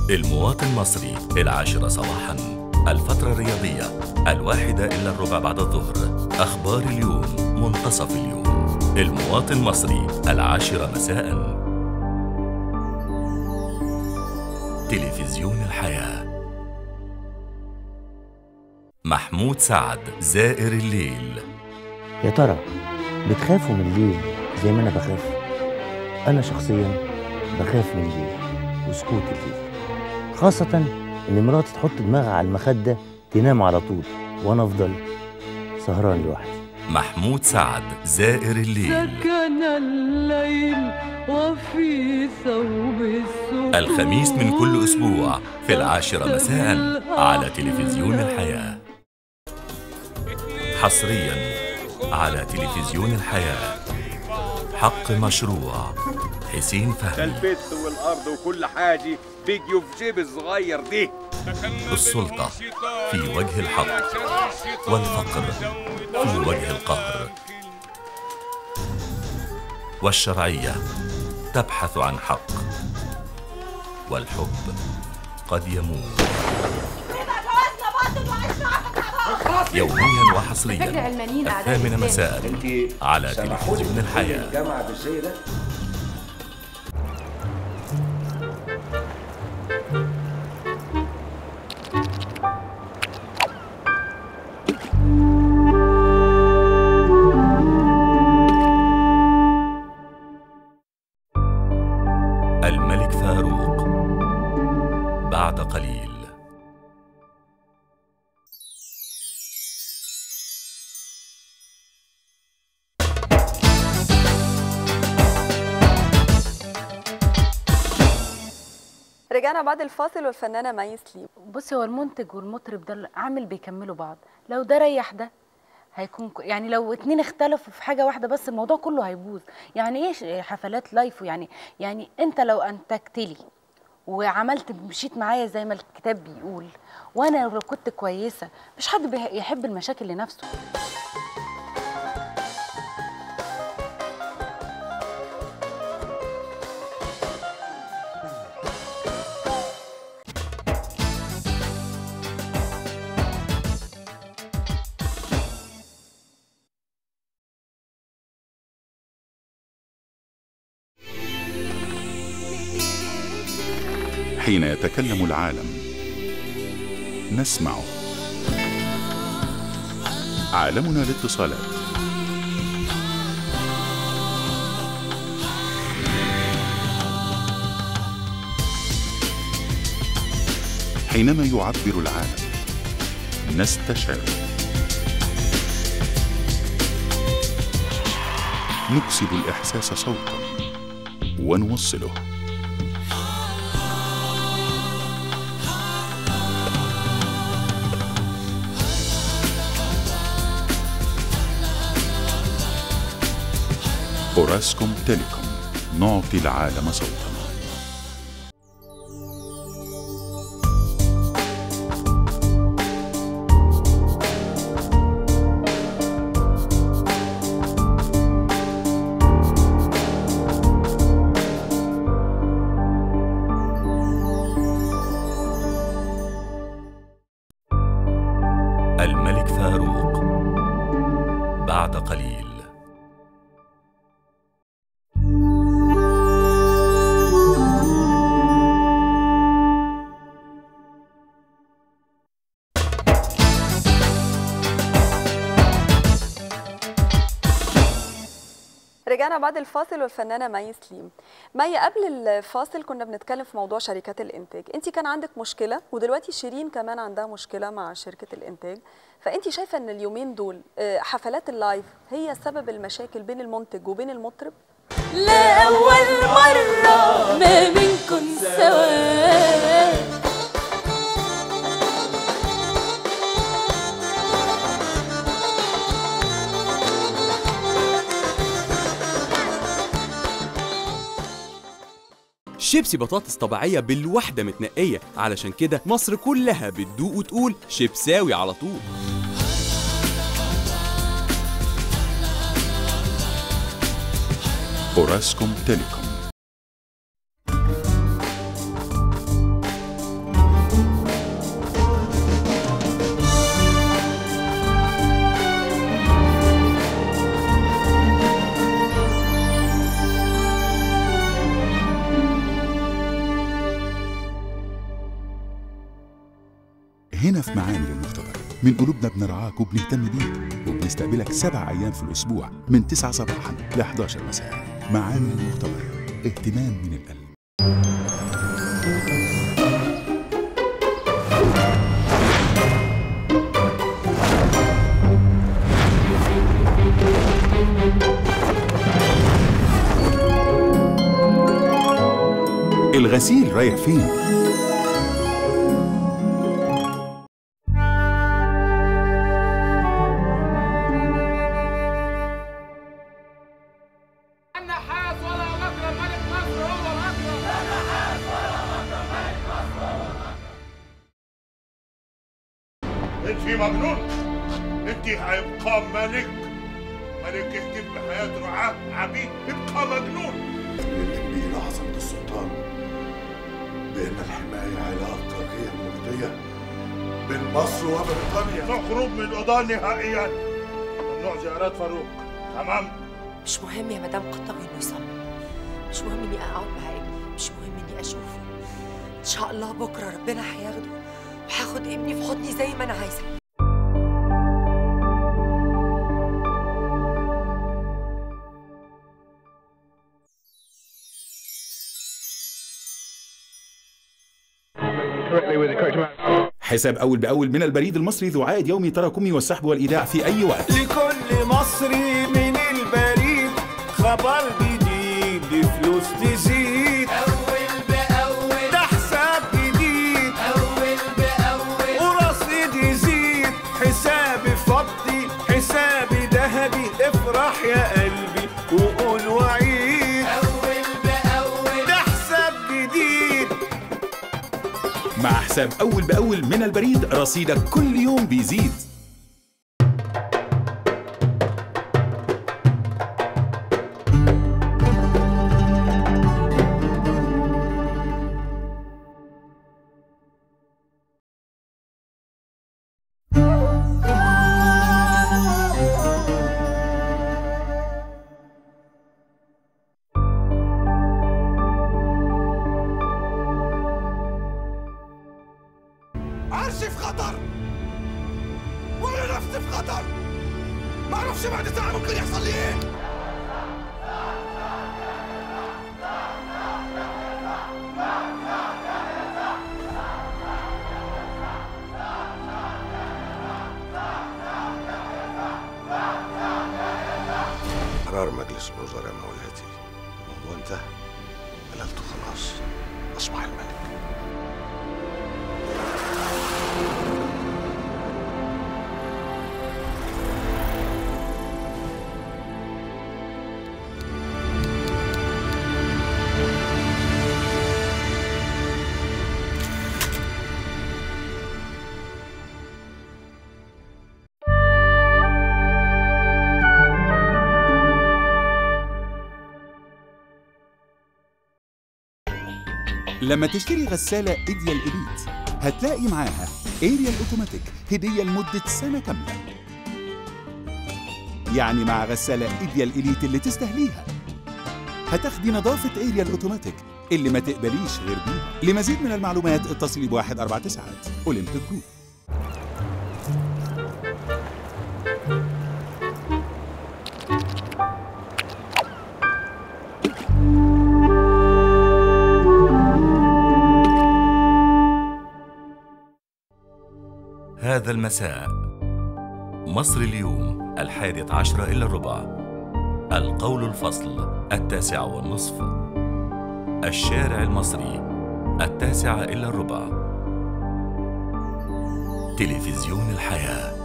المواطن المصري العاشرة صباحا الفترة الرياضية الواحدة إلا الربع بعد الظهر أخبار اليوم منتصف اليوم المواطن المصري العاشرة مساء تلفزيون الحياة محمود سعد زائر الليل يا ترى بتخافوا من الليل زي ما انا بخاف انا شخصيا بخاف من الليل وسكوت الليل خاصة ان مراتي تحط دماغها على المخدة تنام على طول وانا افضل سهران لوحدي محمود سعد زائر الليل سكن الليل وفي ثوب السكون الخميس من كل أسبوع في العاشرة مساء على تلفزيون الحياة حصريا على تلفزيون الحياة حق مشروع حسين ده فهمي البيت والارض وكل حاجه بيجوا في جيب الصغير دي السلطة في وجه الحق والفقر في وجه القهر والشرعية تبحث عن حق والحب قد يموت يوميا وحصريا الثامنة مساء على تلفزيون الحياة الجامعة بالشيء ده الملك فاروق بعد قليل رجعنا بعد الفاصل والفنانه مي سليم بصي هو المنتج والمطرب ده عامل بيكملوا بعض لو ده ريح ده هيكون ك- يعني لو اتنين اختلفوا في حاجه واحده بس الموضوع كله هيبوظ يعني ايه ش- حفلات لايف يعني يعني انت لو انتجت لي وعملت مشيت معايا زي ما الكتاب بيقول وانا لو كنت كويسه مش حد بيح- يحب المشاكل لنفسه حين يتكلم العالم نسمعه عالمنا الاتصالات حينما يعبر العالم نستشعر نكسب الاحساس صوتا ونوصله أوراسكوم تيليكوم نعطي العالم صوتا الملك فاروق بعد قليل رجعنا بعد الفاصل والفنانه مي سليم مي قبل الفاصل كنا بنتكلم في موضوع شركات الانتاج انت كان عندك مشكله ودلوقتي شيرين كمان عندها مشكله مع شركه الانتاج فانت شايفه ان اليومين دول آه، حفلات اللايف هي سبب المشاكل بين المنتج وبين المطرب لأول مرة ما بينكن سوا شيبسي بطاطس طبيعية بالوحدة متنقية علشان كده مصر كلها بتدوق وتقول شيبساوي على طول أوراسكوم تيليكوم هنا في معامل المختبر من قلوبنا بنرعاك وبنهتم بيك وبنستقبلك سبع أيام في الأسبوع من 9 صباحا ل 11 مساء معامل المختبر اهتمام من القلب الغسيل رايح فين؟ النحاس ولا مكرم ملك مصر هو الأكرم انت مجنون انت هيبقى ملك ملك يهتم بحياة رعاة عبيد يبقى مجنون للإنجيل عظمة السلطان بأن الحماية علاقة غير مرضية بين مصر وبريطانيا نخرج من الأوضاع نهائيا ممنوع زيارات فاروق تمام مش مهم يا مدام قطاوي انه يصمم مش مهم اني اقعد مع ابني مش مهم اني اشوفه ان شاء الله بكره ربنا هياخده وهاخد ابني في حضني زي ما انا عايزه حساب أول بأول من البريد المصري ذو عائد يومي تراكمي والسحب والإيداع في أي وقت لكل مصري من البريد خبر جديد فلوس تزيد أول بأول ده حساب جديد أول بأول ورصيد يزيد حسابي فضي حسابي ذهبي افرح يا قلبي وقول وعيد أول بأول ده حساب جديد مع حساب أول بأول من البريد رصيدك كل يوم بيزيد عرشي في خطر وانا نفسي في خطر ما اعرفش بعد ساعه ممكن يحصل لي ايه قرار مجلس الوزراء يا مولاتي الموضوع انتهى قللته خلاص أصبح الملك لما تشتري غسالة ايديال إليت هتلاقي معاها اريال اوتوماتيك هدية لمدة سنة كاملة يعني مع غسالة ايديال إليت اللي تستاهليها هتاخدي نظافة اريال اوتوماتيك اللي ما تقبليش غير بيها لمزيد من المعلومات اتصلي بواحد أربعة تسعات أولمبيك جروب هذا المساء مصر اليوم الحادث عشر إلى الربع القول الفصل التاسع والنصف الشارع المصري التاسعة إلى الربع تلفزيون الحياه